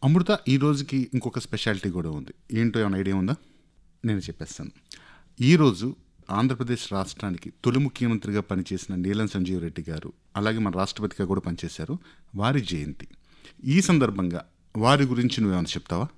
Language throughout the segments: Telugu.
అమృత ఈ రోజుకి ఇంకొక స్పెషాలిటీ కూడా ఉంది ఏంటో ఏమైనా ఐడియా ఉందా నేను చెప్పేస్తాను ఈరోజు ఆంధ్రప్రదేశ్ రాష్ట్రానికి తొలి ముఖ్యమంత్రిగా పనిచేసిన నీలం సంజీవ్ రెడ్డి గారు అలాగే మన రాష్ట్రపతిగా కూడా పనిచేశారు వారి జయంతి ఈ సందర్భంగా వారి గురించి నువ్వేమైనా చెప్తావా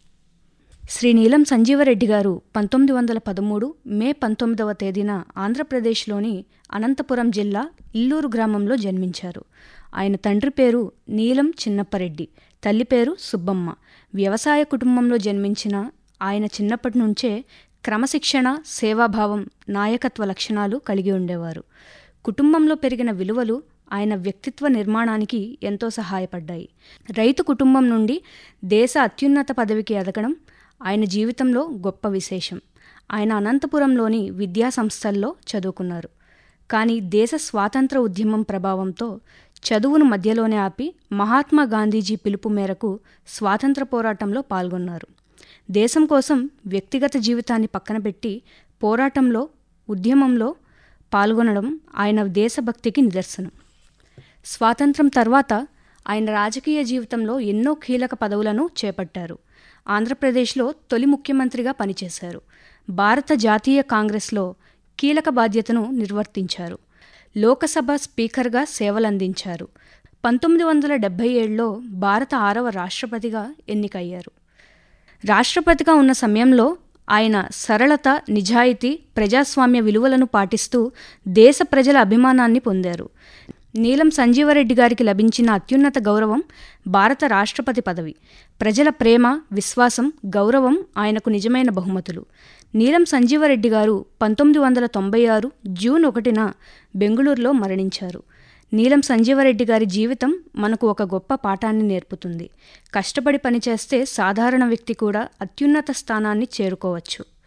శ్రీ నీలం సంజీవరెడ్డి గారు పంతొమ్మిది వందల పదమూడు మే పంతొమ్మిదవ తేదీన ఆంధ్రప్రదేశ్లోని అనంతపురం జిల్లా ఇల్లూరు గ్రామంలో జన్మించారు ఆయన తండ్రి పేరు నీలం చిన్నప్పరెడ్డి తల్లి పేరు సుబ్బమ్మ వ్యవసాయ కుటుంబంలో జన్మించిన ఆయన చిన్నప్పటి నుంచే క్రమశిక్షణ సేవాభావం నాయకత్వ లక్షణాలు కలిగి ఉండేవారు కుటుంబంలో పెరిగిన విలువలు ఆయన వ్యక్తిత్వ నిర్మాణానికి ఎంతో సహాయపడ్డాయి రైతు కుటుంబం నుండి దేశ అత్యున్నత పదవికి ఎదగడం ఆయన జీవితంలో గొప్ప విశేషం ఆయన అనంతపురంలోని విద్యా సంస్థల్లో చదువుకున్నారు కానీ దేశ స్వాతంత్ర ఉద్యమం ప్రభావంతో చదువును మధ్యలోనే ఆపి మహాత్మా గాంధీజీ పిలుపు మేరకు స్వాతంత్ర పోరాటంలో పాల్గొన్నారు దేశం కోసం వ్యక్తిగత జీవితాన్ని పక్కన పెట్టి పోరాటంలో ఉద్యమంలో పాల్గొనడం ఆయన దేశభక్తికి నిదర్శనం స్వాతంత్రం తర్వాత ఆయన రాజకీయ జీవితంలో ఎన్నో కీలక పదవులను చేపట్టారు ఆంధ్రప్రదేశ్లో తొలి ముఖ్యమంత్రిగా పనిచేశారు భారత జాతీయ కాంగ్రెస్లో కీలక బాధ్యతను నిర్వర్తించారు లోకసభ స్పీకర్గా సేవలందించారు పంతొమ్మిది వందల డెబ్బై ఏడులో భారత ఆరవ రాష్ట్రపతిగా ఎన్నికయ్యారు రాష్ట్రపతిగా ఉన్న సమయంలో ఆయన సరళత నిజాయితీ ప్రజాస్వామ్య విలువలను పాటిస్తూ దేశ ప్రజల అభిమానాన్ని పొందారు నీలం సంజీవరెడ్డి గారికి లభించిన అత్యున్నత గౌరవం భారత రాష్ట్రపతి పదవి ప్రజల ప్రేమ విశ్వాసం గౌరవం ఆయనకు నిజమైన బహుమతులు నీలం సంజీవరెడ్డి గారు పంతొమ్మిది వందల తొంభై ఆరు జూన్ ఒకటిన బెంగుళూరులో మరణించారు నీలం సంజీవరెడ్డి గారి జీవితం మనకు ఒక గొప్ప పాఠాన్ని నేర్పుతుంది కష్టపడి పనిచేస్తే సాధారణ వ్యక్తి కూడా అత్యున్నత స్థానాన్ని చేరుకోవచ్చు